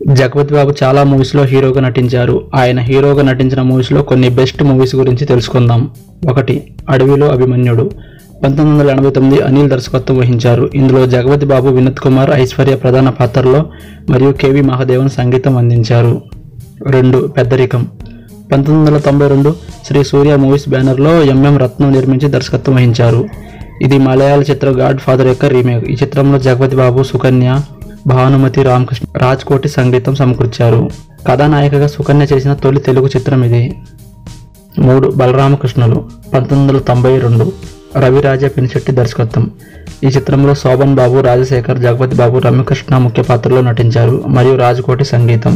జగపతి బాబు చాలా మూవీస్లో హీరోగా నటించారు ఆయన హీరోగా నటించిన మూవీస్లో కొన్ని బెస్ట్ మూవీస్ గురించి తెలుసుకుందాం ఒకటి అడవిలో అభిమన్యుడు పంతొమ్మిది వందల ఎనభై తొమ్మిది అనిల్ దర్శకత్వం వహించారు ఇందులో జగపతి బాబు వినోద్ కుమార్ ఐశ్వర్య ప్రధాన పాత్రలో మరియు కేవి మహాదేవన్ సంగీతం అందించారు రెండు పెద్దరికం పంతొమ్మిది వందల తొంభై రెండు శ్రీ సూర్య మూవీస్ బ్యానర్లో ఎంఎం రత్నం నిర్మించి దర్శకత్వం వహించారు ఇది మలయాళ చిత్రం గాడ్ ఫాదర్ యొక్క రీమేక్ ఈ చిత్రంలో జగపతి బాబు సుకన్య భానుమతి రామకృష్ణ రాజ్కోటి సంగీతం సమకూర్చారు కథానాయికగా సుకన్య చేసిన తొలి తెలుగు చిత్రం ఇది మూడు బలరామకృష్ణులు పంతొమ్మిది వందల తొంభై రెండు రవిరాజ పినిశెట్టి దర్శకత్వం ఈ చిత్రంలో శోభన్ బాబు రాజశేఖర్ జగపతి బాబు రమ్యకృష్ణ ముఖ్య పాత్రలో నటించారు మరియు రాజకోటి సంగీతం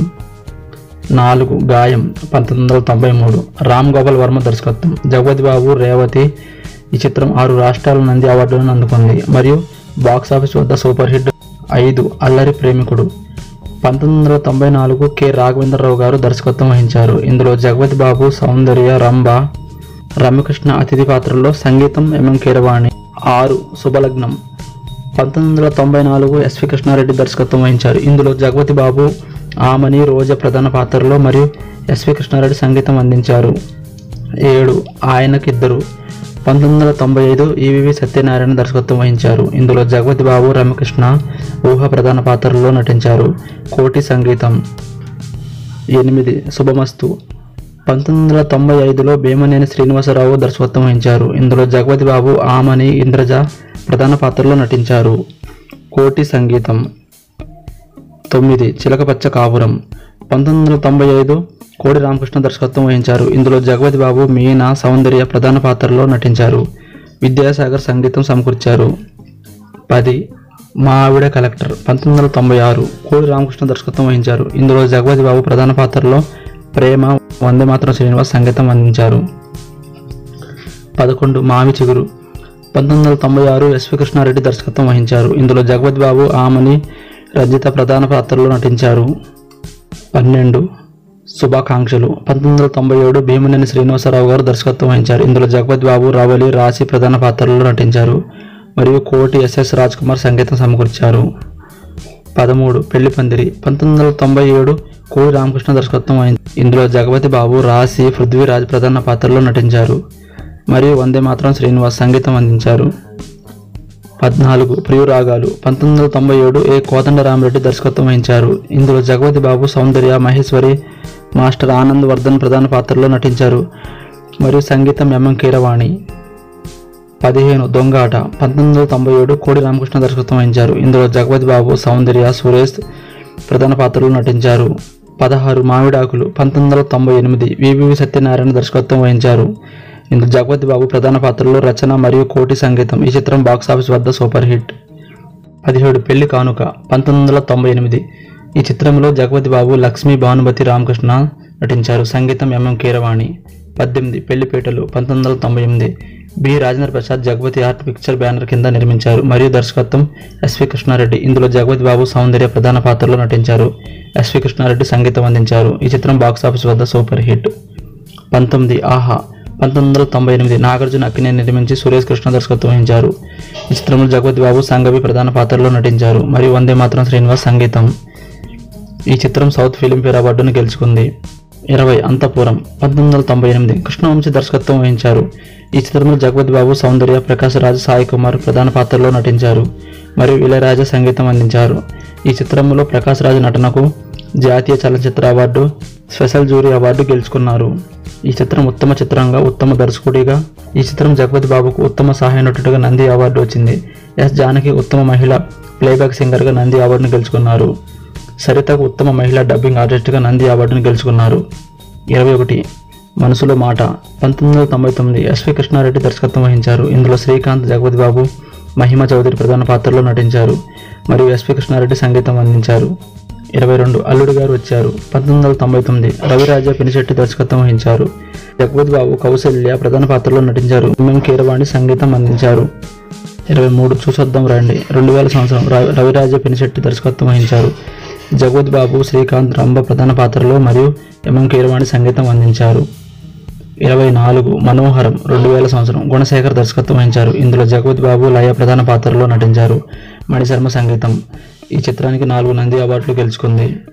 నాలుగు గాయం పంతొమ్మిది వందల తొంభై మూడు రామ్ గోపాల్ వర్మ దర్శకత్వం జగపతి బాబు రేవతి ఈ చిత్రం ఆరు రాష్ట్రాల నంది అవార్డులను అందుకుంది మరియు బాక్స్ ఆఫీస్ వద్ద సూపర్ హిట్ ఐదు అల్లరి ప్రేమికుడు పంతొమ్మిది వందల తొంభై నాలుగు కె రాఘవేంద్రరావు గారు దర్శకత్వం వహించారు ఇందులో జగపతి బాబు సౌందర్య రంభ రమ్యకృష్ణ అతిథి పాత్రలో సంగీతం ఎంఎం కీరవాణి ఆరు శుభలగ్నం పంతొమ్మిది వందల తొంభై నాలుగు ఎస్వి కృష్ణారెడ్డి దర్శకత్వం వహించారు ఇందులో జగపతి బాబు ఆమని రోజా ప్రధాన పాత్రలో మరియు ఎస్వి కృష్ణారెడ్డి సంగీతం అందించారు ఏడు ఆయనకిద్దరు పంతొమ్మిది వందల తొంభై ఐదు ఈవివి సత్యనారాయణ దర్శకత్వం వహించారు ఇందులో జగపతి బాబు రమకృష్ణ ఊహ ప్రధాన పాత్రలో నటించారు కోటి సంగీతం ఎనిమిది శుభమస్తు పంతొమ్మిది వందల తొంభై ఐదులో భీమనేని శ్రీనివాసరావు దర్శకత్వం వహించారు ఇందులో జగపతి బాబు ఆమని ఇంద్రజ ప్రధాన పాత్రలో నటించారు కోటి సంగీతం తొమ్మిది చిలకపచ్చ కాపురం పంతొమ్మిది వందల తొంభై ఐదు కోడి రామకృష్ణ దర్శకత్వం వహించారు ఇందులో జగపతి బాబు మీనా సౌందర్య ప్రధాన పాత్రలో నటించారు విద్యాసాగర్ సంగీతం సమకూర్చారు పది మా ఆవిడ కలెక్టర్ పంతొమ్మిది వందల తొంభై ఆరు కోడి రామకృష్ణ దర్శకత్వం వహించారు ఇందులో జగపతి బాబు ప్రధాన పాత్రలో ప్రేమ వందే మాత్రం శ్రీనివాస్ సంగీతం అందించారు పదకొండు మావి చిగురు పంతొమ్మిది వందల తొంభై ఆరు ఎస్వి కృష్ణారెడ్డి దర్శకత్వం వహించారు ఇందులో జగపతి బాబు ఆమని రజిత ప్రధాన పాత్రలో నటించారు పన్నెండు శుభాకాంక్షలు పంతొమ్మిది వందల తొంభై ఏడు భీమనేని శ్రీనివాసరావు గారు దర్శకత్వం వహించారు ఇందులో జగపతి బాబు రావలి రాశి ప్రధాన పాత్రలో నటించారు మరియు కోటి ఎస్ఎస్ రాజ్ కుమార్ సంగీతం సమకూర్చారు పదమూడు పెళ్లి పందిరి పంతొమ్మిది వందల తొంభై ఏడు కోడి రామకృష్ణ దర్శకత్వం వహించారు ఇందులో జగపతి బాబు రాశి పృథ్వీరాజ్ ప్రధాన పాత్రలో నటించారు మరియు వందే మాత్రం శ్రీనివాస్ సంగీతం అందించారు పద్నాలుగు ప్రియురాగాలు పంతొమ్మిది వందల తొంభై ఏడు ఏ కోదండరామరెడ్డి దర్శకత్వం వహించారు ఇందులో జగపతి బాబు సౌందర్య మహేశ్వరి మాస్టర్ ఆనంద్ వర్ధన్ ప్రధాన పాత్రలో నటించారు మరియు సంగీతం ఎంఎం కీరవాణి పదిహేను దొంగాట పంతొమ్మిది వందల తొంభై ఏడు కోడి రామకృష్ణ దర్శకత్వం వహించారు ఇందులో జగపతి బాబు సౌందర్య సురేష్ ప్రధాన పాత్రలో నటించారు పదహారు మామిడాకులు పంతొమ్మిది వందల తొంభై ఎనిమిది వివివి సత్యనారాయణ దర్శకత్వం వహించారు ఇందులో జగపతి బాబు ప్రధాన పాత్రలో రచన మరియు కోటి సంగీతం ఈ చిత్రం బాక్స్ ఆఫీస్ వద్ద సూపర్ హిట్ పదిహేడు పెళ్లి కానుక పంతొమ్మిది వందల తొంభై ఎనిమిది ఈ చిత్రంలో జగపతి బాబు లక్ష్మీ భానుమతి రామకృష్ణ నటించారు సంగీతం ఎంఎం కీరవాణి పద్దెనిమిది పెళ్లిపేటలు పంతొమ్మిది వందల తొంభై ఎనిమిది B Rajendra Prasad Jagapathi art picture banner కింద నిర్మించారు మరియు దర్శకత్వం ఎస్వి కృష్ణారెడ్డి ఇందులో జగపతి బాబు సౌందర్య ప్రధాన పాత్రలో నటించారు ఎస్వి కృష్ణారెడ్డి సంగీతం అందించారు ఈ చిత్రం బాక్స్ ఆఫీస్ వద్ద సూపర్ హిట్ పంతొమ్మిది ఆహా పంతొమ్మిది వందల తొంభై ఎనిమిది నాగార్జున అక్కినే నిర్మించి సురేష్ కృష్ణ దర్శకత్వం వహించారు ఈ చిత్రంలో జగపతి బాబు సంగవి ప్రధాన పాత్రలో నటించారు మరియు వందే మాత్రం శ్రీనివాస్ సంగీతం ఈ చిత్రం సౌత్ ఫిలింఫేర్ అవార్డును గెలుచుకుంది ఇరవై అంతపురం పంతొమ్మిది వందల తొంభై ఎనిమిది కృష్ణవంశీ దర్శకత్వం వహించారు ఈ చిత్రంలో జగపతి బాబు సౌందర్య ప్రకాశ్ రాజ్ సాయి కుమార్ ప్రధాన పాత్రలో నటించారు మరియు ఇళయరాజా సంగీతం అందించారు ఈ చిత్రంలో ప్రకాశ్ రాజ్ నటనకు జాతీయ చలనచిత్ర అవార్డు స్పెషల్ జూరీ అవార్డు గెలుచుకున్నారు ఈ చిత్రం ఉత్తమ చిత్రంగా ఉత్తమ దర్శకుడిగా ఈ చిత్రం జగపతి బాబుకు ఉత్తమ సహాయ నటుడిగా నంది అవార్డు వచ్చింది ఎస్ జానకి ఉత్తమ మహిళ ప్లేబ్యాక్ సింగర్గా నంది అవార్డును గెలుచుకున్నారు సరితకు ఉత్తమ మహిళా డబ్బింగ్ ఆర్టిస్ట్గా నంది అవార్డును గెలుచుకున్నారు ఇరవై ఒకటి మనసులో మాట పంతొమ్మిది వందల తొంభై తొమ్మిది ఎస్వి కృష్ణారెడ్డి దర్శకత్వం వహించారు ఇందులో శ్రీకాంత్ జగపతి బాబు మహిమ చౌదరి ప్రధాన పాత్రలో నటించారు మరియు ఎస్వి కృష్ణారెడ్డి సంగీతం అందించారు ఇరవై రెండు అల్లుడు గారు వచ్చారు పంతొమ్మిది వందల తొంభై తొమ్మిది రవిరాజా పినిశెట్టి దర్శకత్వం వహించారు జగపతి బాబు కౌశల్య ప్రధాన పాత్రలో నటించారు ఎంఎం కీరవాణి సంగీతం అందించారు ఇరవై మూడు చూసొద్దాం రండి రెండు వేల సంవత్సరం రవి- రవిరాజ పినిశెట్టి దర్శకత్వం వహించారు జగవత్ బాబు శ్రీకాంత్ రంభ ప్రధాన పాత్రలో మరియు ఎంఎం కీరవాణి సంగీతం అందించారు ఇరవై నాలుగు మనోహరం రెండు వేల సంవత్సరం గుణశేఖర్ దర్శకత్వం వహించారు ఇందులో జగవత్ బాబు లయ ప్రధాన పాత్రలో నటించారు మణిశర్మ సంగీతం ఈ చిత్రానికి నాలుగు నంది అవార్డులు గెలుచుకుంది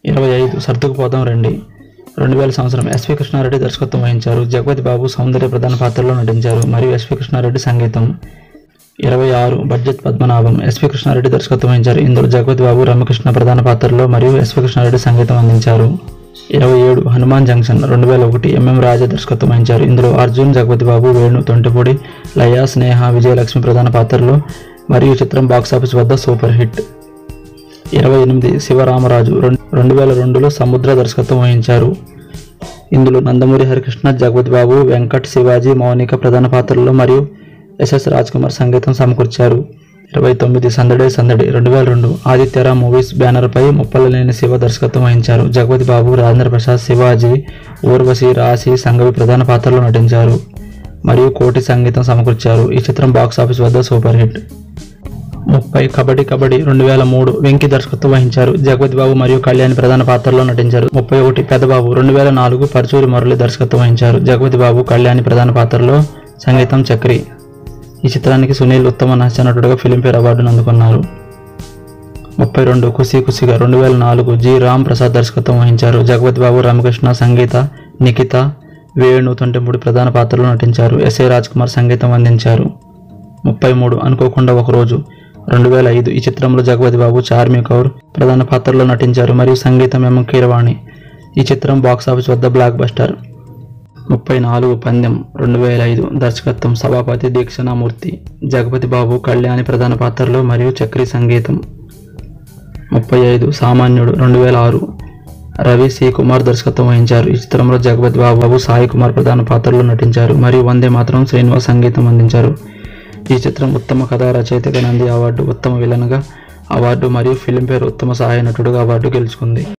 ఇరవై ఐదు సర్దుకుపోదాం రండి రెండు వేల సంవత్సరం ఎస్వి కృష్ణారెడ్డి దర్శకత్వం వహించారు జగపతి బాబు సౌందర్య ప్రధాన పాత్రలో నటించారు మరియు ఎస్వి కృష్ణారెడ్డి సంగీతం ఇరవై ఆరు బడ్జెట్ పద్మనాభం ఎస్వి కృష్ణారెడ్డి దర్శకత్వం వహించారు ఇందులో జగపతి బాబు రమకృష్ణ ప్రధాన పాత్రలో మరియు ఎస్వి కృష్ణారెడ్డి సంగీతం అందించారు ఇరవై ఏడు హనుమాన్ జంక్షన్ రెండు వేల ఒకటి ఎంఎం రాజా దర్శకత్వం వహించారు ఇందులో అర్జున్ జగపతి బాబు వేణు తొంటిపూడి లయ స్నేహ విజయలక్ష్మి ప్రధాన పాత్రలో మరియు ఈ చిత్రం బాక్సాఫీస్ వద్ద సూపర్ హిట్ ఇరవై ఎనిమిది శివరామరాజు రెండు రెండు వేల రెండులో సముద్ర దర్శకత్వం వహించారు ఇందులో నందమూరి హరికృష్ణ జగపతి బాబు వెంకట్ శివాజీ మౌనిక ప్రధాన పాత్రల్లో మరియు ఎస్ఎస్ రాజ్ కుమార్ సంగీతం సమకూర్చారు ఇరవై తొమ్మిది సందడే సందడి రెండు వేల రెండు ఆదిత్యరా మూవీస్ బ్యానర్పై ముప్పలలేని శివ దర్శకత్వం వహించారు జగపతి బాబు రాజేంద్ర ప్రసాద్ శివాజీ ఊర్వశి రాశి సంగవి ప్రధాన పాత్రలో నటించారు మరియు కోటి సంగీతం సమకూర్చారు ఈ చిత్రం బాక్స్ ఆఫీస్ వద్ద సూపర్ హిట్ ముప్పై కబడ్డీ కబడ్డీ రెండు వేల మూడు వెంకీ దర్శకత్వం వహించారు జగపతి బాబు మరియు కళ్యాణి ప్రధాన పాత్రలో నటించారు ముప్పై ఒకటి పెద్దబాబు రెండు వేల నాలుగు పరచూరి మురళి దర్శకత్వం వహించారు జగపతి బాబు కళ్యాణి ప్రధాన పాత్రలో సంగీతం చక్రి ఈ చిత్రానికి సునీల్ ఉత్తమ నహ్య నటుడుగా ఫిలింఫేర్ అవార్డును అందుకున్నారు ముప్పై రెండు కుసి కుసిగా రెండు వేల నాలుగు జి రామ్ ప్రసాద్ దర్శకత్వం వహించారు జగపతి బాబు రామకృష్ణ సంగీత నిఖిత వేణు తొంటెంపుడి ప్రధాన పాత్రలో నటించారు ఎస్ఏ రాజ్ కుమార్ సంగీతం అందించారు ముప్పై మూడు అనుకోకుండా ఒకరోజు రెండు వేల ఐదు ఈ చిత్రంలో జగపతి బాబు చార్మి కౌర్ ప్రధాన పాత్రలో నటించారు మరియు సంగీతం ఎం కీరవాణి ఈ చిత్రం బాక్స్ ఆఫీస్ వద్ద బ్లాక్ బస్టర్ ముప్పై నాలుగు పందెం రెండు వేల ఐదు దర్శకత్వం సభాపతి దీక్షణామూర్తి జగపతి బాబు కళ్యాణి ప్రధాన పాత్రలో మరియు చక్రి సంగీతం ముప్పై ఐదు సామాన్యుడు రెండు వేల ఆరు రవి సి కుమార్ దర్శకత్వం వహించారు ఈ చిత్రంలో జగపతి బాబు సాయి కుమార్ ప్రధాన పాత్రలో నటించారు మరియు వందే మాత్రం శ్రీనివాస్ సంగీతం అందించారు ఈ చిత్రం ఉత్తమ కథా రచయితగా నంది అవార్డు ఉత్తమ విలన్గా అవార్డు మరియు ఫిల్మ్ఫేర్ ఉత్తమ సహాయ నటుడుగా అవార్డు గెలుచుకుంది